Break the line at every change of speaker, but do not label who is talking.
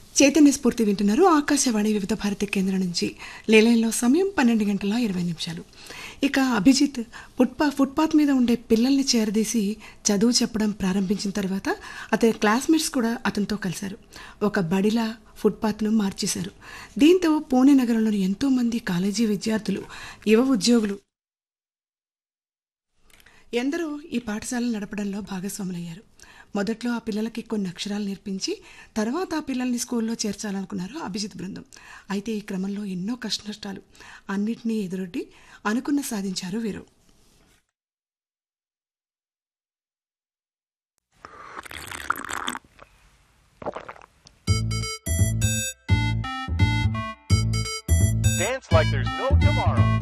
చైతన్య స్ఫూర్తి వింటున్నారు ఆకాశవాణి వివిధ భారతి కేంద్రం నుంచి లేలైన్లో సమయం పన్నెండు గంటల ఇరవై నిమిషాలు ఇక అభిజిత్ ఫుట్పా ఫుట్పాత్ మీద ఉండే పిల్లల్ని చేరదీసి చదువు చెప్పడం ప్రారంభించిన తర్వాత అతని క్లాస్మేట్స్ కూడా అతనితో కలిశారు ఒక బడిలా ఫుట్పాత్ను మార్చేశారు దీంతో పూణే నగరంలోని ఎంతోమంది కాలేజీ విద్యార్థులు యువ ఉద్యోగులు ఎందరో ఈ పాఠశాలను నడపడంలో భాగస్వాములయ్యారు మొదట్లో ఆ పిల్లలకి కొన్ని అక్షరాలు నేర్పించి తర్వాత ఆ పిల్లల్ని స్కూల్లో చేర్చాలనుకున్నారు అభిజిత్ బృందం అయితే ఈ క్రమంలో ఎన్నో కష్టనష్టాలు అన్నిటినీ ఎదురొడ్డి అనుకున్న సాధించారు వీరు
Dance like there's no tomorrow.